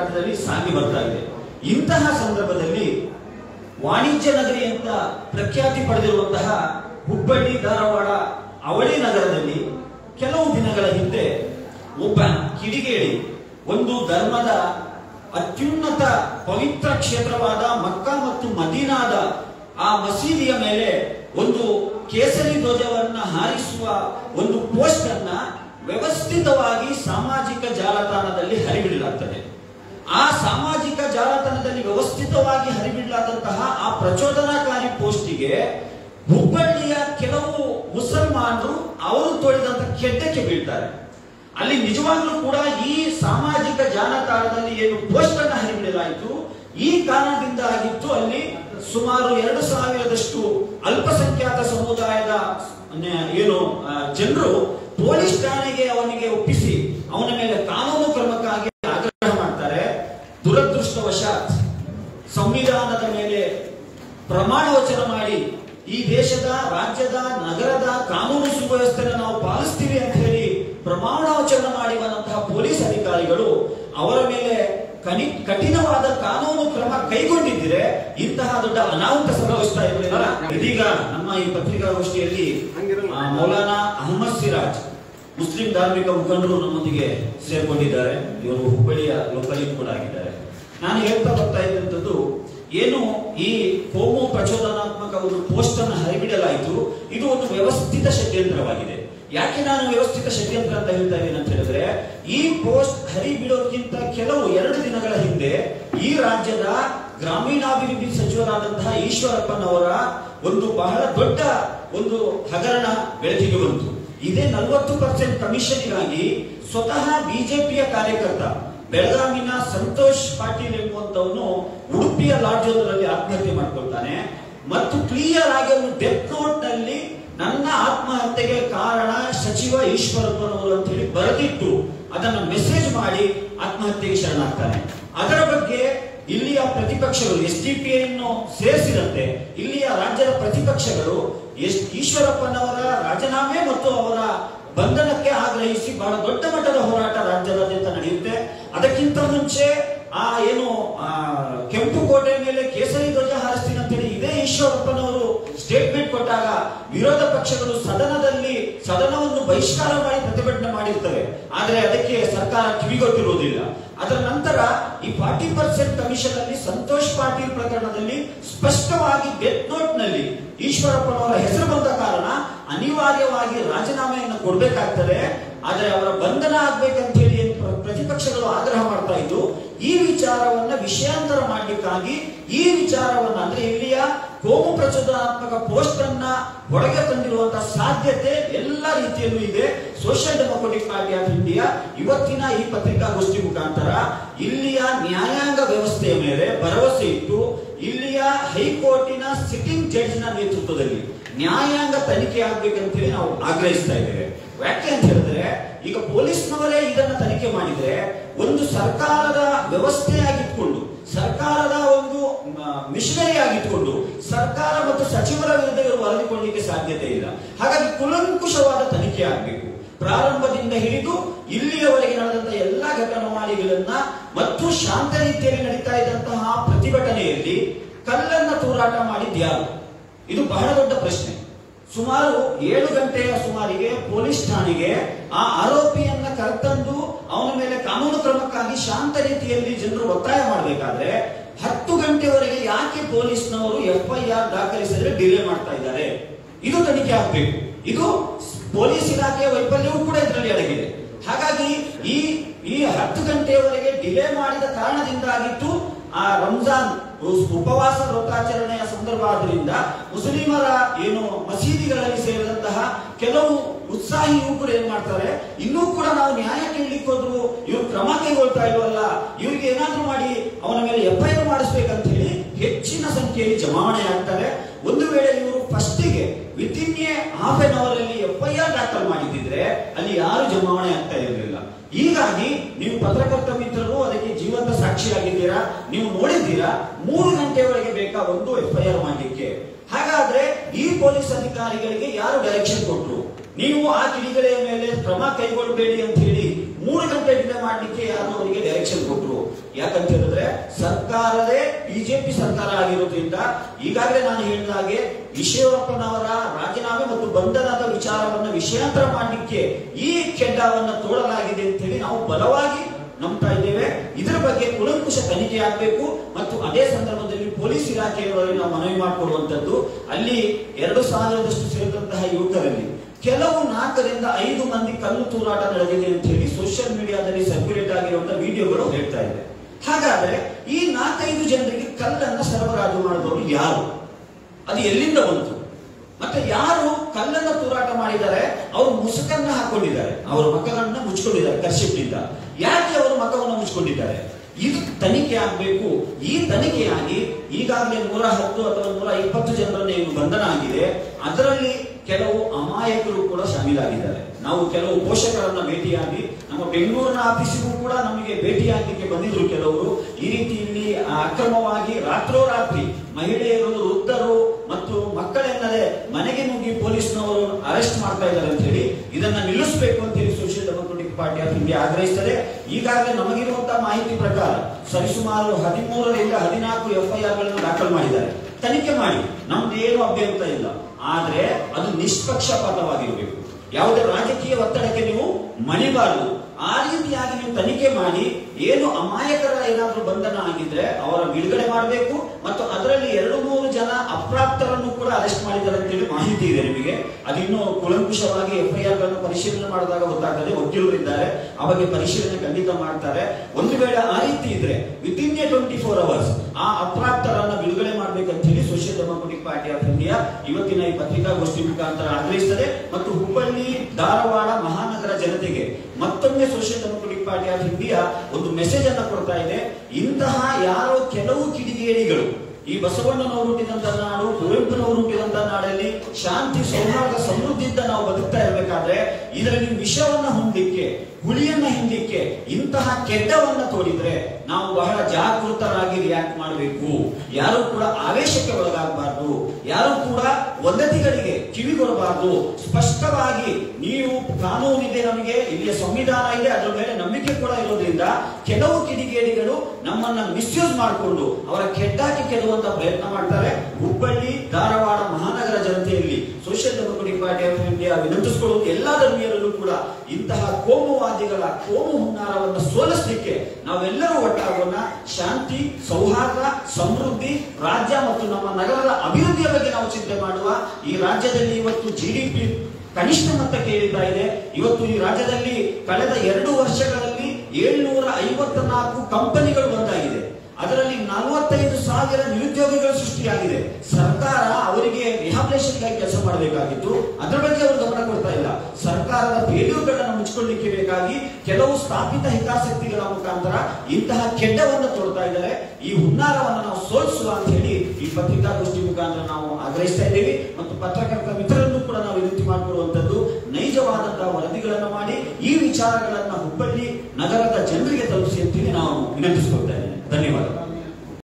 ಕರ್ನಾಟಕದಲ್ಲಿ ಸಾಗಿ ಬರ್ತಾ ಇದೆ ಇಂತಹ ಸಂದರ್ಭದಲ್ಲಿ ವಾಣಿಜ್ಯ ನಗರಿ ಅಂತ ಪ್ರಖ್ಯಾತಿ ಪಡೆದಿರುವಂತಹ ಹುಬ್ಬಳ್ಳಿ ಧಾರವಾಡ ಅವಳಿ ನಗರದಲ್ಲಿ ಕೆಲವು ದಿನಗಳ ಹಿಂದೆ ಒಬ್ಬ ಕಿಡಿಗೇಡಿ ಒಂದು ಧರ್ಮದ ಅತ್ಯುನ್ನತ ಪವಿತ್ರ ಕ್ಷೇತ್ರವಾದ ಮಕ್ಕಾ ಮತ್ತು ಮದೀನಾದ ಆ ಮಸೀದಿಯ ಮೇಲೆ ಒಂದು ಕೇಸರಿ ಧ್ವಜವನ್ನ ಹಾರಿಸುವ ಒಂದು ಪೋಸ್ಟ್ ಅನ್ನ ವ್ಯವಸ್ಥಿತವಾಗಿ ಸಾಮಾಜಿಕ ಜಾಲತಾಣದಲ್ಲಿ ಹರಿಬಿಡಲಾಗ್ತದೆ ಆ ಸಾಮಾಜಿಕ ಜಾಲತಾಣದಲ್ಲಿ ವ್ಯವಸ್ಥಿತವಾಗಿ ಹರಿಬಿಡಲಾದಂತಹ ಆ ಪ್ರಚೋದನಾಕಾರಿ ಪೋಸ್ಟಿಗೆ ಹುಬ್ಬಳ್ಳಿಯ ಕೆಲವು ಮುಸಲ್ಮಾನರು ಅವರು ತೊಳೆದಂತ ಕೆಡ್ಡಕ್ಕೆ ಬೀಳ್ತಾರೆ ಅಲ್ಲಿ ನಿಜವಾಗ್ಲೂ ಕೂಡ ಈ ಸಾಮಾಜಿಕ ಜಾಲತಾಣದಲ್ಲಿ ಏನು ಪೋಸ್ಟ್ ಅನ್ನ ಹರಿಬಿಡಲಾಯಿತು ಈ ಕಾರಣದಿಂದ ಆಗಿತ್ತು ಅಲ್ಲಿ ಸುಮಾರು ಎರಡು ಸಾವಿರದಷ್ಟು ಅಲ್ಪಸಂಖ್ಯಾತ ಸಮುದಾಯದ ನ- ಏನು ಜನರು ಪೊಲೀಸ್ ಠಾಣೆಗೆ ಅವನಿಗೆ ಒಪ್ಪಿಸಿ ಅವನ ಮೇಲೆ ಕಾನೂನು ಕ್ರಮಕ್ಕಾಗಿ ಆಗ್ರಹ ಮಾಡ್ತಾರೆ ದುರದೃಷ್ಟವಶಾತ್ ಸಂವಿಧಾನದ ಮೇಲೆ ಪ್ರಮಾಣ ವಚನ ಮಾಡಿ ಈ ದೇಶದ ರಾಜ್ಯದ ನಗರದ ಕಾನೂನು ಸುವ್ಯವಸ್ಥೆಯನ್ನು ನಾವು ಪಾಲಿಸ್ತೀವಿ ಅಂತ ಹೇಳಿ ಪ್ರಮಾಣ ವಚನ ಮಾಡಿ ಬಂದಂತಹ ಪೊಲೀಸ್ ಅಧಿಕಾರಿಗಳು ಅವರ ಮೇಲೆ ಕನಿ ಕಠಿಣವಾದ ಕಾನೂನು ಕ್ರಮ ಕೈಗೊಂಡಿದ್ದರೆ ಇಂತಹ ದೊಡ್ಡ ಅನಾಹುತ ಸಂಭವಿಸ್ತಾ ಇರಲಿಲ್ಲ ಇದೀಗ ನಮ್ಮ ಈ ಪತ್ರಿಕಾಗೋಷ್ಠಿಯಲ್ಲಿ ಆ, ಮೌಲಾನಾ ಅಹಮದ್ ಸಿರಾಜ್ ಮುಸ್ಲಿಂ ಧಾರ್ಮಿಕ ಮುಖಂಡರು ನಮ್ಮೊಂದಿಗೆ ಸೇರ್ಕೊಂಡಿದ್ದಾರೆ ಇವರು ಹುಬ್ಬಳ್ಳಿಯ ಲೋಕಲಿಟ್ ಕೂಡ ಆಗಿದ್ದಾರೆ ನಾನು ಹೇಳ್ತಾ ಬರ್ತಾ ಇದ್ದಂಥದ್ದು ಏನು ಈ ಕೋಮು ಪ್ರಚೋದನಾತ್ಮಕ ಒಂದು ಪೋಸ್ಟ್ ಅನ್ನು ಹರಿಬಿಡಲಾಯಿತು ಇದು ಒಂದು ವ್ಯವಸ್ಥಿತ ಷಡ್ಯಂತ್ರವಾಗಿದೆ ಯಾಕೆ ನಾನು ವ್ಯವಸ್ಥಿತ ಷಡ್ಯಂತ್ರ ಅಂತ ಹೇಳ್ತಾ ಇದ್ದೇನೆ ಅಂತ ಹೇಳಿದ್ರೆ ಈ ಪೋಸ್ಟ್ ಹರಿಬಿಡೋಕ್ಕಿಂತ ಕೆಲವು ಎರಡು ದಿನಗಳ ಹಿಂದೆ ಈ ರಾಜ್ಯದ ಗ್ರಾಮೀಣಾಭಿವೃದ್ಧಿ ಸಚಿವರಾದಂತಹ ಈಶ್ವರಪ್ಪನವರ ಒಂದು ಬಹಳ ದೊಡ್ಡ ಒಂದು ಹಗರಣ ಬೆಳಕಿಗೆ ಬಂತು ಇದೇ ನಲವತ್ತು ಪರ್ಸೆಂಟ್ ಕಮಿಷನ್ಗಾಗಿ ಸ್ವತಃ ಬಿಜೆಪಿಯ ಕಾರ್ಯಕರ್ತ ಬೆಳಗಾವಿನ ಸಂತೋಷ್ ಪಾಟೀಲ್ ಎಂಬುವಂತವನು ಉಡುಪಿಯ ಲಾಡ್ಜ್ ಒಂದರಲ್ಲಿ ಆತ್ಮಹತ್ಯೆ ಮಾಡ್ಕೊಳ್ತಾನೆ ಮತ್ತು ಕ್ಲಿಯರ್ ಆಗಿ ಅವನು ಡೆತ್ ನೋಟ್ ನಲ್ಲಿ ನನ್ನ ಆತ್ಮಹತ್ಯೆಗೆ ಕಾರಣ ಸಚಿವ ಈಶ್ವರಪ್ಪನವರು ಅಂತ ಹೇಳಿ ಬರೆದಿಟ್ಟು ಅದನ್ನ ಮೆಸೇಜ್ ಮಾಡಿ ಆತ್ಮಹತ್ಯೆಗೆ ಶರಣಾಗ್ತಾನೆ ಅದರ ಬಗ್ಗೆ ಇಲ್ಲಿಯ ಪ್ರತಿಪಕ್ಷಗಳು ಎಸ್ ಡಿ ಪಿ ಅನ್ನು ಸೇರಿಸಿದಂತೆ ಇಲ್ಲಿಯ ರಾಜ್ಯದ ಪ್ರತಿಪಕ್ಷಗಳು ಎಸ್ ಈಶ್ವರಪ್ಪನವರ ರಾಜೀನಾಮೆ ಮತ್ತು ಅವರ ಬಂಧನಕ್ಕೆ ಆಗ್ರಹಿಸಿ ಬಹಳ ದೊಡ್ಡ ಮಟ್ಟದ ಹೋರಾಟ ರಾಜ್ಯದಾದ್ಯಂತ ನಡೆಯುತ್ತೆ ಅದಕ್ಕಿಂತ ಮುಂಚೆ ಆ ಏನು ಆ ಕೆಂಪು ಕೋಟೆ ಮೇಲೆ ಕೇಸರಿ ಧ್ವಜ ಹಾರಿಸ್ತೀನಿ ಅಂತೇಳಿ ಇದೇ ಈಶ್ವರಪ್ಪನವರು ಸ್ಟೇಟ್ಮೆಂಟ್ ಕೊಟ್ಟಾಗ ವಿರೋಧ ಪಕ್ಷಗಳು ಸದನದಲ್ಲಿ ಸದನವನ್ನು ಬಹಿಷ್ಕಾರ ಮಾಡಿ ಪ್ರತಿಭಟನೆ ಮಾಡಿರ್ತವೆ ಆದ್ರೆ ಅದಕ್ಕೆ ಸರ್ಕಾರ ಕಿವಿಗೊಟ್ಟಿರುವುದಿಲ್ಲ ಅದರ ನಂತರ ಈ ಫಾರ್ಟಿ ಪರ್ಸೆಂಟ್ ಕಮಿಷನ್ ಅಲ್ಲಿ ಸಂತೋಷ್ ಪಾಟೀಲ್ ಪ್ರಕರಣದಲ್ಲಿ ಸ್ಪಷ್ಟವಾಗಿ ಡೆತ್ ನೋಟ್ ನಲ್ಲಿ ಈಶ್ವರಪ್ಪನವರ ಹೆಸರು ಬಂದ ಕಾರಣ ಅನಿವಾರ್ಯವಾಗಿ ರಾಜೀನಾಮೆಯನ್ನು ಕೊಡಬೇಕಾಗ್ತದೆ ಆದ್ರೆ ಅವರ ಬಂಧನ ಆಗ್ಬೇಕಂತ ಹೇಳಿ ಏನ್ ಪ್ರ- ಪ್ರತಿಪಕ್ಷಗಳು ಆಗ್ರಹ ಮಾಡ್ತಾ ಇದ್ದು ಈ ವಿಚಾರವನ್ನ ವಿಷಯಾಂತರ ಮಾಡ್ಲಿಕ್ಕಾಗಿ ಈ ವಿಚಾರವನ್ನ ಅಂದ್ರೆ ಇಲ್ಲಿಯ ಕೋಮು ಪ್ರಚೋದನಾತ್ಮಕ ಪೋಸ್ಟ್ ಅನ್ನ ಹೊರಗೆ ತಂದಿರುವಂತಹ ಸಾಧ್ಯತೆ ಎಲ್ಲ ರೀತಿಯಲ್ಲೂ ಇದೆ social democratic party of India ಇವತ್ತಿನ ಈ ಪತ್ರಿಕಾಗೋಷ್ಠಿ ಮುಖಾಂತರ ಇಲ್ಲಿಯ ನ್ಯಾಯಾಂಗ ವ್ಯವಸ್ಥೆಯ ಮೇಲೆ ಭರವಸೆ ಇಟ್ಟು ಇಲ್ಲಿಯ ಹೈಕೋರ್ಟಿನ ಸಿಟ್ಟಿಂಗ್ ಜಡ್ಜ್ ನ ನೇತೃತ್ವದಲ್ಲಿ ನ್ಯಾಯಾಂಗ ತನಿಖೆ ಆಗ್ಬೇಕಂತ ಹೇಳಿ ನಾವು ಆಗ್ರಹಿಸ್ತಾ ಇದ್ದೇವೆ ಯಾಕೆ ಅಂತ ಹೇಳಿದ್ರೆ ಈಗ ಪೊಲೀಸ್ನವರೇ ಇದನ್ನ ತನಿಖೆ ಮಾಡಿದ್ರೆ ಒಂದು ಸರ್ಕಾರದ ವ್ಯವಸ್ಥೆಯಾಗಿಟ್ಕೊಂಡು ಸರ್ಕಾರದ ಒಂದು ಮಿಷನರಿ ಆಗಿಟ್ಕೊಂಡು ಸರ್ಕಾರ ಮತ್ತು ಸಚಿವರ ವಿರುದ್ಧ ಇವರು ವರದಿಕೊಳ್ಳಲಿಕ್ಕೆ ಸಾಧ್ಯತೆ ಇಲ್ಲ ಹಾಗಾಗಿ ಕುಲಂಕುಷವಾದ ತನಿಖೆ ಆಗಬೇಕು ಪ್ರಾರಂಭದಿಂದ ಹಿಡಿದು ಇಲ್ಲಿಯವರೆಗೆ ನಡೆದಂತಹ ಎಲ್ಲಾ ಘಟನಾವಳಿಗಳನ್ನ ಮತ್ತು ಶಾಂತ ರೀತಿಯಲ್ಲಿ ನಡೀತಾ ಇದ್ದಂತಹ ಪ್ರತಿಭಟನೆಯಲ್ಲಿ ಕಲ್ಲನ್ನ ತೂರಾಟ ಮಾಡಿದ್ಯಾರು ಇದು ಬಹಳ ದೊಡ್ಡ ಪ್ರಶ್ನೆ ಸುಮಾರು ಏಳು ಗಂಟೆಯ ಸುಮಾರಿಗೆ ಪೊಲೀಸ್ ಠಾಣೆಗೆ ಆ ಆರೋಪಿಯನ್ನ ಕರೆತಂದು ಅವನ ಮೇಲೆ ಕಾನೂನು ಕ್ರಮಕ್ಕಾಗಿ ಶಾಂತ ರೀತಿಯಲ್ಲಿ ಜನರು ಒತ್ತಾಯ ಮಾಡಬೇಕಾದ್ರೆ ಹತ್ತು ಗಂಟೆವರೆಗೆ ಯಾಕೆ ಪೊಲೀಸ್ನವರು ಎಫ್ಐಆರ್ ದಾಖಲಿಸಿದ್ರೆ ಡಿಲೇ ಮಾಡ್ತಾ ಇದ್ದಾರೆ ಇದು ತನಿಖೆ ಆಗ್ಬೇಕು ಇದು ಪೊಲೀಸ್ ಇಲಾಖೆಯ ವೈಫಲ್ಯವೂ ಕೂಡ ಇದರಲ್ಲಿ ಅಡಗಿದೆ ಹಾಗಾಗಿ ಈ ಈ ಹತ್ತು ಗಂಟೆಯವರೆಗೆ ಡಿಲೇ ಮಾಡಿದ ಕಾರಣದಿಂದಾಗಿತ್ತು ಆ ರಂಜಾನ್ ಉಪವಾಸ ವ್ರತಾಚರಣೆಯ ಸಂದರ್ಭ ಆದ್ರಿಂದ ಮುಸ್ಲಿಮರ ಏನು ಮಸೀದಿಗಳಲ್ಲಿ ಸೇರಿದಂತಹ ಕೆಲವು ಉತ್ಸಾಹಿ ಯುವಕರು ಏನ್ ಮಾಡ್ತಾರೆ ಇನ್ನೂ ಕೂಡ ನಾವು ನ್ಯಾಯ ಕೇಳಲಿಕ್ಕೆ ಹೋದ್ರು ಇವ್ರು ಕ್ರಮ ಕೈಗೊಳ್ತಾ ಇಲ್ವಲ್ಲ ಇವ್ರಿಗೆ ಏನಾದ್ರೂ ಮಾಡಿ ಅವನ ಮೇಲೆ ಎಫ್ಐಆರ್ ಮಾಡಿಸ್ಬೇಕಂತ ಹೇಳಿ ಹೆಚ್ಚಿನ ಸಂಖ್ಯೆಯಲ್ಲಿ ಜಮಾವಣೆ ಆಗ್ತಾರೆ ಒಂದು ವೇಳೆ ಇವರು ಫಸ್ಟಿಗೆ within a half an hour ಅಲ್ಲಿ ಎಫ್ಐಆರ್ ದಾಖಲು ಮಾಡಿದ್ರೆ ಅಲ್ಲಿ ಯಾರು ಜಮಾವಣೆ ಆಗ್ತಾ ಇರಲಿಲ್ಲ ಹೀಗಾಗಿ ನೀವು ಪತ್ರಕರ್ತ ಮಿತ್ರರು ಅದಕ್ಕೆ ಜೀವಂತ ಸಾಕ್ಷಿಯಾಗಿದ್ದೀರಾ ನೀವು ನೋಡಿದ್ದೀರಾ ಮೂರು ಗಂಟೆವರೆಗೆ ಬೇಕಾ ಒಂದು ಎಫ್ಐಆರ್ ಮಾಡಲಿಕ್ಕೆ ಹಾಗಾದ್ರೆ ಈ ಪೊಲೀಸ್ ಅಧಿಕಾರಿಗಳಿಗೆ ಯಾರು ಡೈರೆಕ್ಷನ್ ಕೊಟ್ರು ನೀವು ಆ ಕಿಡಿಗಳೆಯ ಮೇಲೆ ಕ್ರಮ ಕೈಗೊಳ್ಳಬೇಡಿ ಅಂತ ಹೇಳಿ ಮೂರು ಗಂಟೆ ಡಿಲೇ ಮಾಡಲಿಕ್ಕೆ ಯಾರು ಅವರಿಗೆ ಡೈರೆಕ್ಷನ್ ಕೊಟ್ರು ಯಾಕಂತ ಹೇಳಿದ್ರೆ ಸರ್ಕಾರವೇ ಬಿಜೆಪಿ ಸರ್ಕಾರ ಆಗಿರೋದ್ರಿಂದ ಈಗಾಗಲೇ ನಾನು ಹೇಳಿದ ಹಾಗೆ ಈಶ್ವರಪ್ಪನವರ ರಾಜೀನಾಮೆ ಮತ್ತು ಬಂಧನದ ವಿಚಾರವನ್ನ ವಿಷಯಾಂತರ ಮಾಡಲಿಕ್ಕೆ ಈ ಕೆಡ್ಡವನ್ನ ತೋಡಲಾಗಿದೆ ಅಂತ ಹೇಳಿ ನಾವು ಬಲವಾಗಿ ನಂಬ್ತಾ ಇದ್ದೇವೆ ಇದರ ಬಗ್ಗೆ ಕುಲಂಕುಷ ತನಿಖೆ ಆಗಬೇಕು ಮತ್ತು ಅದೇ ಸಂದರ್ಭದಲ್ಲಿ ಪೊಲೀಸ್ ಇಲಾಖೆಯವರಲ್ಲಿ ನಾವು ಮನವಿ ಮಾಡಿಕೊಡುವಂತದ್ದು ಅಲ್ಲಿ ಎರಡು ಸಾವಿರದಷ್ಟು ಸೇರಿದಂತಹ ಯುವಕರಲ್ಲಿ ಕೆಲವು ನಾಲ್ಕರಿಂದ ಐದು ಮಂದಿ ಕಲ್ಲು ತೂರಾಟ ನಡೆದಿದೆ ಅಂತ ಹೇಳಿ ಸೋಷಿಯಲ್ ಮೀಡಿಯಾದಲ್ಲಿ ಸರ್ಕ್ಯುಲೇಟ್ ಆಗಿರುವಂತಹ ವಿಡಿಯೋಗಳು ಹೇಳ್ತಾ ಇದೆ ಹಾಗಾದ್ರೆ ಈ ನಾಲ್ಕೈದು ಜನರಿಗೆ ಕಲ್ಲನ್ನ ಸರಬರಾಜು ಮಾಡಿದವರು ಯಾರು ಅದು ಎಲ್ಲಿಂದ ಬಂತು ಮತ್ತೆ ಯಾರು ಕಲ್ಲನ್ನ ತೂರಾಟ ಮಾಡಿದ್ದಾರೆ ಅವರು ಮುಸುಕನ್ನ ಹಾಕೊಂಡಿದ್ದಾರೆ ಅವರ ಮಕ್ಕಳನ್ನ ಮುಚ್ಕೊಂಡಿದ್ದಾರೆ ಕರ್ಶಿಪ್ನಿಂದ ಯಾಕೆ ಅವರು ಮಕ್ಕಳನ್ನ ಮುಚ್ಕೊಂಡಿದ್ದಾರೆ ಇದು ತನಿಖೆ ಆಗಬೇಕು ಈ ತನಿಖೆಯಾಗಿ ಈಗಾಗಲೇ ನೂರ ಹತ್ತು ಅಥವಾ ನೂರ ಇಪ್ಪತ್ತು ಜನರನ್ನ ಏನು ಬಂಧನ ಆಗಿದೆ ಅದರಲ್ಲಿ ಕೆಲವು ಅಮಾಯಕರು ಕೂಡ ಶಾಮೀಲಾಗಿದ್ದಾರೆ ನಾವು ಕೆಲವು ಪೋಷಕರನ್ನ ಭೇಟಿಯಾಗಿ ನಮ್ಮ ಬೆಂಗಳೂರಿನ ಆಫೀಸಿಗೂ ಕೂಡ ನಮಗೆ ಭೇಟಿಯಾಗಲಿಕ್ಕೆ ಬಂದಿದ್ರು ಕೆಲವರು ಈ ರೀತಿ ಇಲ್ಲಿ ಅಕ್ರಮವಾಗಿ ರಾತ್ರೋರಾತ್ರಿ ಮಹಿಳೆಯರು ವೃದ್ಧರು ಮತ್ತು ಮಕ್ಕಳೆನ್ನದೆ ಮನೆಗೆ ನುಗ್ಗಿ ಪೊಲೀಸ್ನವರು ಅರೆಸ್ಟ್ ಮಾಡ್ತಾ ಇದ್ದಾರೆ ಅಂತ ಹೇಳಿ ಇದನ್ನ ನಿಲ್ಲಿಸಬೇಕು ಅಂತ ಹೇಳಿ social democratic party of India ಆಗ್ರಹಿಸ್ತದೆ ಈಗಾಗಲೇ ನಮಗಿರುವಂತಹ ಮಾಹಿತಿ ಪ್ರಕಾರ ಸರಿಸುಮಾರು ಹದಿಮೂರರಿಂದ ಹದಿನಾಲ್ಕು ಎಫ್ಐಆರ್ ಗಳನ್ನು ದಾಖಲು ಮಾಡಿದ್ದಾರೆ ತನಿಖೆ ಮಾಡಿ ನಮ್ದು ಏನು ಅಭ್ಯಂತರ ಇಲ್ಲ ಆದ್ರೆ ಅದು ನಿಷ್ಪಕ್ಷಪಾತವಾಗಿರಬೇಕು ಯಾವುದೇ ರಾಜಕೀಯ ಒತ್ತಡಕ್ಕೆ ನೀವು ಮಣಿಬಾರದು ಆ ರೀತಿಯಾಗಿ ನೀವು ತನಿಖೆ ಮಾಡಿ ಏನು ಅಮಾಯಕರ ಏನಾದ್ರೂ ಬಂಧನ ಆಗಿದ್ರೆ ಅವರ ಬಿಡುಗಡೆ ಮಾಡಬೇಕು ಮತ್ತು ಅದರಲ್ಲಿ ಎರಡು ಮೂರು ಜನ ಅಪ್ರಾಪ್ತರನ್ನು ಕೂಡ ಅರೆಸ್ಟ್ ಮಾಡಿದ್ದಾರೆ ಅಂತೇಳಿ ಮಾಹಿತಿ ಇದೆ ನಿಮಗೆ ಅದಿನ್ನೂ ಕುಲಂಕುಷವಾಗಿ ಎಫ್ಐಆರ್ ಗಳನ್ನು ಪರಿಶೀಲನೆ ಮಾಡಿದಾಗ ಗೊತ್ತಾಗ್ತದೆ ವಕೀಲರಿದ್ದಾರೆ ಆ ಬಗ್ಗೆ ಪರಿಶೀಲನೆ ಖಂಡಿತ ಮಾಡ್ತಾರೆ ಒಂದು ವೇಳೆ ಆ ರೀತಿ ಇದ್ರೆ within a twenty four hours ಆ ಅಪ್ರಾಪ್ತರನ್ನ ಬಿಡುಗಡೆ ಮಾಡ್ಬೇಕಂತ ಹೇಳಿ social democratic party of India ಇವತ್ತಿನ ಈ ಪತ್ರಿಕಾಗೋಷ್ಠಿ ಮುಖಾಂತರ ಆಗ್ರಹಿಸ್ತದೆ ಮತ್ತು ಹುಬ್ಬಳ್ಳಿ ಧಾರವಾಡ ಮಹಾನಗರ ಜನತೆಗೆ ಮತ್ತೊಮ್ಮೆ social democratic party of India ಒಂದು ಮೆಸೇಜ್ ಅನ್ನ ಕೊಡ್ತಾ ಇದೆ ಇಂತಹ ಯಾರೋ ಕೆಲವು ಕಿಡಿಗೇಡಿಗಳು ಈ ಬಸವಣ್ಣನವರು ಹುಟ್ಟಿದಂತ ನಾಡು ಕುವೆಂಪುನವರು ಹುಟ್ಟಿದಂತ ನಾಡಲ್ಲಿ ಶಾಂತಿ ಸೌಹಾರ್ದ ಸಮೃದ್ಧಿಯಿಂದ ನಾವು ಬದುಕ್ತಾ ಇರಬೇಕಾದ್ರೆ ಇದರಲ್ಲಿ ವಿಷವನ್ನ ಹೊಂದಲಿಕ್ಕೆ ಹುಳಿಯನ್ನ ಹಿಂದಲಿಕ್ಕೆ ಇಂತಹ ಕೆಡ್ಡವನ್ನ ತೋಡಿದ್ರೆ ನಾವು ಬಹಳ ಜಾಗೃತರಾಗಿ ರಿಯಾಕ್ಟ್ ಮಾಡಬೇಕು ಯಾರು ಕೂಡ ಆವೇಶಕ್ಕೆ ಒಳಗಾಗಬಾರ್ದು ಯಾರು ಕೂಡ ವದಂತಿಗಳಿಗೆ ಕಿವಿಗೊಡಬಾರ್ದು ಸ್ಪಷ್ಟವಾಗಿ ನೀವು ಕಾನೂನಿದೆ ನಮಗೆ ಇಲ್ಲಿಯ ಸಂವಿಧಾನ ಇದೆ ಅದರ ಮೇಲೆ ನಂಬಿಕೆ ಕೂಡ ಇರೋದ್ರಿಂದ ಕೆಲವು ಕಿಡಿಗೇಡಿಗಳು ನಮ್ಮನ್ನ ಮಿಸ್ಯೂಸ್ ಮಾಡಿಕೊಂಡು ಅವರ ಕೆಡ್ಡಾಕಿ ಕೆಡುವಂತ ಪ್ರಯತ್ನ ಮಾಡ್ತಾರೆ ಹುಬ್ಬಳ್ಳಿ ಧಾರವಾಡ ಮಹಾನಗರ ಜನತೆಯಲ್ಲಿ social democratic party of India ವಿನಂತಿಸಿಕೊಳ್ಳುವುದು ಎಲ್ಲಾ ಧರ್ಮೀಯರಲ್ಲೂ ಕೂಡ ಇಂತಹ ಕೋಮುವಾದಿಗಳ ಕೋಮು ಹುನ್ನಾರವನ್ನು ಸೋಲಿಸಲಿಕ್ಕೆ ನಾವೆಲ್ಲರೂ ಒಟ್ಟಾಗೋಣ ಶಾಂತಿ ಸೌಹಾರ್ದ ಸಮೃದ್ಧಿ ರಾಜ್ಯ ಮತ್ತು ನಮ್ಮ ನಗರದ ಅಭಿವೃದ್ಧಿಯ ಬಗ್ಗೆ ನಾವು ಚಿಂತೆ ಮಾಡುವ ಈ ರಾಜ್ಯದಲ್ಲಿ ಇವತ್ತು ಜಿಡಿಪಿ ಕನಿಷ್ಠ ಮಟ್ಟಕ್ಕೆ ಏರಿತಾ ಇದೆ ಇವತ್ತು ಈ ರಾಜ್ಯದಲ್ಲಿ ಕಳೆದ ಎರಡು ವರ್ಷಗಳಲ್ಲಿ ಏಳ್ನೂರ ಐವತ್ತ ನಾಲ್ಕು ಕಂಪನಿಗಳು ಬಂದಾಗಿದೆ ಅದರಲ್ಲಿ ನಲವತ್ತೈದು ಸಾವಿರ ನಿರುದ್ಯೋಗಿಗಳು ಸೃಷ್ಟಿಯಾಗಿದೆ ಸರ್ಕಾರ ಅವರಿಗೆ ರಿಹಾಬಿಲೇಷನ್ಗಾಗಿ ಕೆಲಸ ಮಾಡಬೇಕಾಗಿತ್ತು ಅದರ ಬಗ್ಗೆ ಅವರು ಗಮನ ಕೊಡ್ತಾ ಇಲ್ಲ ಸರ್ಕಾರದ ಬೇಲೂರುಗಳನ್ನು ಮುಚ್ಕೊಳ್ಳಿಕ್ಕೆ ಬೇಕಾಗಿ ಕೆಲವು ಸ್ಥಾಪಿತ ಹಿತಾಸಕ್ತಿಗಳ ಮುಖಾಂತರ ಇಂತಹ ಕೆಡ್ಡವನ್ನು ತೋಡ್ತಾ ಇದ್ದಾರೆ ಈ ಹುನ್ನಾರವನ್ನು ನಾವು ಸೋಲಿಸುವ ಅಂತ ಹೇಳಿ ಈ ಪತ್ರಿಕಾಗೋಷ್ಠಿ ಮುಖಾಂತರ ನಾವು ಆಗ್ರಹಿಸ್ತಾ ಇದ್ದೇವೆ ಮತ್ತು ಪತ್ರಕರ್ತ ಮಿತ್ರರನ್ನು ಕೂಡ ನಾವು ವಿನಂತಿ ಮಾಡಿಕೊಡುವಂತದ್ದು ನೈಜವಾದಂತಹ ವರದಿಗಳನ್ನು ಮಾಡಿ ಈ ವಿಚಾರಗಳನ್ನ ಹುಬ್ಬಳ್ಳಿ ನಗರದ ಜನರಿಗೆ ತಲುಪಿಸಿ ಅಂತೇಳಿ ನಾವು ವಿನಂತಿಸಿಕೊಳ್ತಾ ಇದ್ದೇನೆ ಧನ್ಯವಾದ